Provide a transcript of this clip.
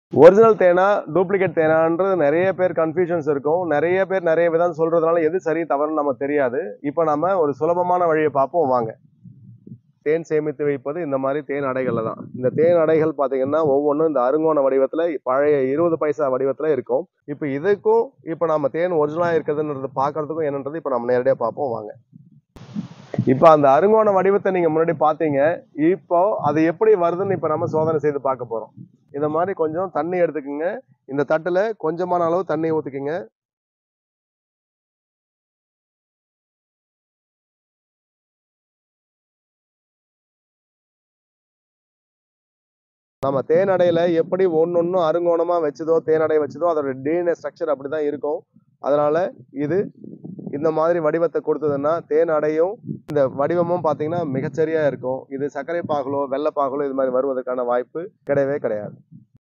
original தேனா duplicate தேனான்றது நிறைய பேர் confusions இருக்கும் நிறைய பேர் நிறைய விதம் சொல்றதுனால எது சரி தவறுன்னு நம்ம தெரியாது இப்போ நம்ம ஒரு சுலபமான வழியை பார்ப்போம் வாங்க தேன் சேமித்து வைப்பது இந்த மாதிரி தேன் அடைகள்ல தான் இந்த தேன் அடைகள் பார்த்தீங்கன்னா ஒவ்வொன்றும் இந்த அருங்கோண வடிவத்தில் பழைய இருபது பைசா வடிவத்தில் இருக்கும் இப்போ இதுக்கும் இப்போ நம்ம தேன் ஒரிஜினலாக இருக்குதுன்றது பார்க்கறதுக்கும் என்னன்றது இப்போ நம்ம நேரடியாக பார்ப்போம் வாங்க இப்போ அந்த அருங்கோண வடிவத்தை நீங்கள் முன்னாடி பார்த்தீங்க இப்போ அது எப்படி வருதுன்னு இப்போ நம்ம சோதனை செய்து பார்க்க போகிறோம் இந்த மாதிரி கொஞ்சம் தண்ணி எடுத்துக்கோங்க இந்த தட்டில் கொஞ்சமான அளவு தண்ணி ஊற்றிக்குங்க நம்ம தேனடையில எப்படி ஒன்னொன்னும் அருங்கோணமா வச்சதோ தேனடை வச்சதோ அதோட டிஎன்ஏ ஸ்ட்ரக்சர் அப்படிதான் இருக்கும் அதனால இது இந்த மாதிரி வடிவத்தை கொடுத்ததுன்னா தேன் அடையும் இந்த வடிவமும் பார்த்தீங்கன்னா மிகச்சரியா இருக்கும் இது சர்க்கரை பாகலோ வெள்ளை பாகலோ இது மாதிரி வருவதற்கான வாய்ப்பு கிடையவே கிடையாது